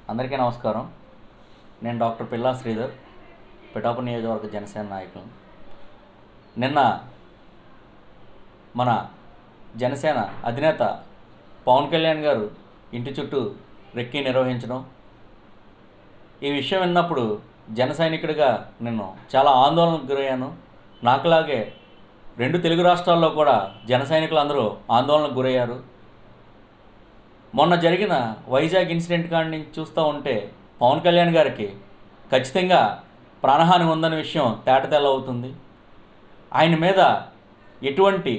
అందరికీ నమస్కారం నేను డాక్టర్ పిల్లా శ్రీధర్ పిఠాపు నియోజకవర్గ జనసేన నాయకులు నిన్న మన జనసేన అధినేత పవన్ కళ్యాణ్ గారు ఇంటి చుట్టూ రెక్కి నిర్వహించడం ఈ విషయం విన్నప్పుడు జన సైనికుడిగా నేను చాలా ఆందోళనకు గురయ్యాను నాకులాగే రెండు తెలుగు రాష్ట్రాల్లో కూడా జన సైనికులు అందరూ ఆందోళనకు గురయ్యారు మొన్న జరిగిన వైజాగ్ ఇన్సిడెంట్ కాడి నుంచి చూస్తూ ఉంటే పవన్ కళ్యాణ్ గారికి ఖచ్చితంగా ప్రాణహాని ఉందనే విషయం తేటతెల్లవుతుంది ఆయన మీద ఎటువంటి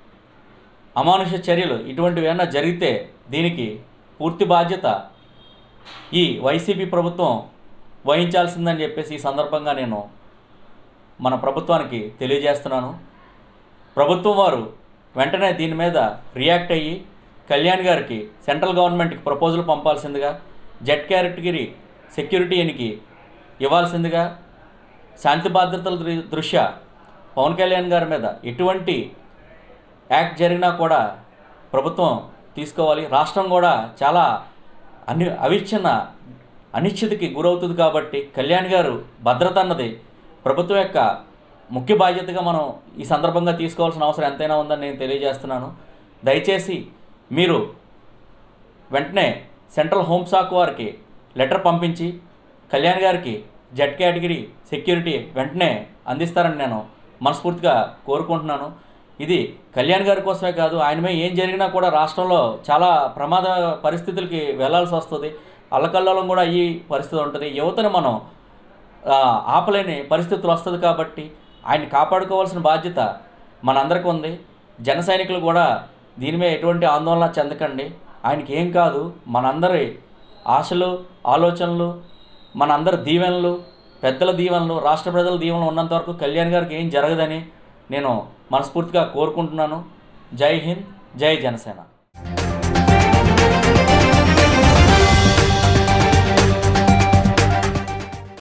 అమానుష చర్యలు ఇటువంటివి ఏమైనా జరిగితే దీనికి పూర్తి బాధ్యత ఈ వైసీపీ ప్రభుత్వం వహించాల్సిందని చెప్పేసి ఈ సందర్భంగా నేను మన ప్రభుత్వానికి తెలియజేస్తున్నాను ప్రభుత్వం వారు వెంటనే దీని మీద రియాక్ట్ అయ్యి కళ్యాణ్ గారికి సెంట్రల్ గవర్నమెంట్కి ప్రపోజల్ పంపాల్సిందిగా జెడ్ కేటగిరీ సెక్యూరిటీకి ఇవ్వాల్సిందిగా శాంతి భద్రతల దృ- దృష్ట్యా పవన్ కళ్యాణ్ గారి మీద ఎటువంటి యాక్ట్ జరిగినా కూడా ప్రభుత్వం తీసుకోవాలి రాష్ట్రం కూడా చాలా అని అవిచ్ఛిన్న అనిశ్చితికి గురవుతుంది కాబట్టి కళ్యాణ్ గారు భద్రత అన్నది ప్రభుత్వం యొక్క ముఖ్య బాధ్యతగా మనం ఈ సందర్భంగా తీసుకోవాల్సిన అవసరం ఎంతైనా ఉందని నేను తెలియజేస్తున్నాను దయచేసి మీరు వెంటనే సెంట్రల్ హోంశాఖ వారికి లెటర్ పంపించి కళ్యాణ్ గారికి జెడ్ కేటగిరీ సెక్యూరిటీ వెంటనే అందిస్తారని నేను మనస్ఫూర్తిగా కోరుకుంటున్నాను ఇది కళ్యాణ్ గారి కోసమే కాదు ఆయన మీద ఏం జరిగినా కూడా రాష్ట్రంలో చాలా ప్రమాద పరిస్థితులకి వెళ్ళాల్సి వస్తుంది అల్లకల్లోలం కూడా ఈ పరిస్థితి ఉంటుంది యువతను మనం ఆ, ఆపలేని పరిస్థితులు వస్తుంది కాబట్టి ఆయన్ని కాపాడుకోవాల్సిన బాధ్యత మనందరికీ ఉంది జన సైనికులు కూడా దీని మీద ఎటువంటి ఆందోళన చెందకండి ఆయనకి ఏం కాదు మనందరి ఆశలు ఆలోచనలు మనందరి దీవెనలు పెద్దల దీవెనలు రాష్ట్ర ప్రజల దీవెనలు ఉన్నంత వరకు కళ్యాణ్ గారికి ఏం జరగదని నేను మనస్ఫూర్తిగా కోరుకుంటున్నాను జై హింద్ జై జనసేన